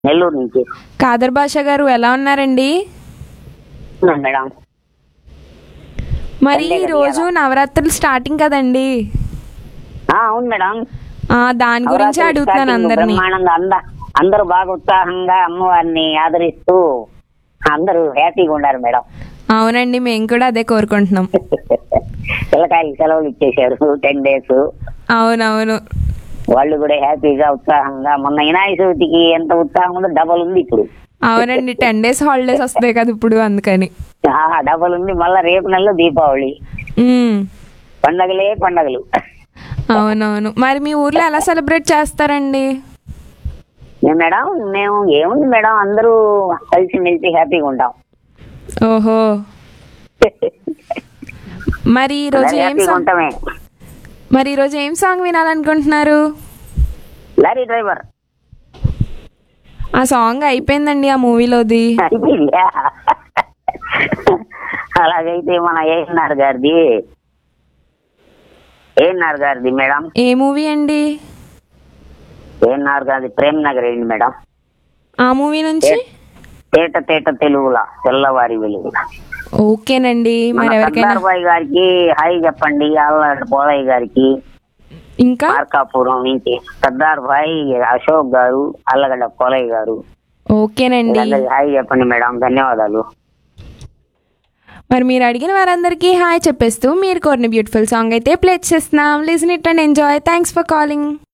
నెల్లూరు నుంచి కాదర్ బాషా గారు ఎలా ఉన్నారండి ఉన్నాను మేడం మరి ఈ రోజు నవరాత్రులు స్టార్టింగ్ కదండి ఆ, అవును మేడం ఆ దాని గురించి నవరాత్రి అడుగుతున్నాను స్టార్టింగ్ అందరినీ బ్రహ్మాండంగా అంద అందరూ బాగా ఉత్సాహంగా అమ్మవారిని ఆదరిస్తూ అందరూ హ్యాపీగా ఉన్నారు మేడం అవునండి మేము కూడా అదే కోరుకుంటున్నాం పిల్లకాయలకి సెలవులు ఇచ్చేశారు టెన్ డేస్ అవునవును వాళ్ళు కూడా హ్యాపీగా ఉత్సాహంగా మొన్న వినాయక చవితికి ఎంత ఉత్సాహం ఉందో డబల్ ఉంది ఇప్పుడు అవునండి టెన్ డేస్ హాలిడేస్ వస్తాయి కదా ఇప్పుడు అందుకని డబల్ ఉంది మళ్ళా రేపు నెలలో దీపావళి ఉమ్, పండగలే పండగలు అవునవును మరి మీ ఊర్లో ఎలా సెలబ్రేట్ చేస్తారండి మేము మేడం మేము ఏముంది మేడం అందరూ కలిసి మెలిసి హ్యాపీగా ఉంటాం ఓహో మరి ఈ రోజు అందరూ ఏం హ్యాపీగా సాంగ్ ఉంటామే మరి ఈ రోజు ఏం సాంగ్ వినాలనుకుంటున్నారు లారీ డ్రైవర్ ఆ సాంగ్ అయిపోయిందండి ఆ మూవీలోది అయిపోయిందా అలాగైతే మన ఏఎన్ఆర్ గారిది ఏఎన్ఆర్ గారిది మేడం ఏ మూవీ అండి ఏఎన్ఆర్ గారిది ప్రేమ్ నగర్ ఏంటి మేడం ఆ మూవీ నుంచి తేట తేట తెలుగులా తెల్లవారి వెలుగుల ఓకేనండి మన మరి ఎవరికైనా సర్దార్ బాయ్ గారికి హాయ్ చెప్పండి ఆళ్ళ పోలయ్య గారికి ఇంకా మార్కాపురం నుంచి సర్దార్ భాయ్ అశోక్ గారు అల్లగడ్డ పోలయ్య గారు ఓకేనండి వీళ్ళందరికీ హాయ్ చెప్పండి మేడం ధన్యవాదాలు మరి మీరు అడిగిన వారందరికీ హాయ్ చెప్పేస్తూ మీరు కోరిన బ్యూటిఫుల్ సాంగ్ అయితే ప్లే చేస్తున్నాం listen it and enjoy thanks for calling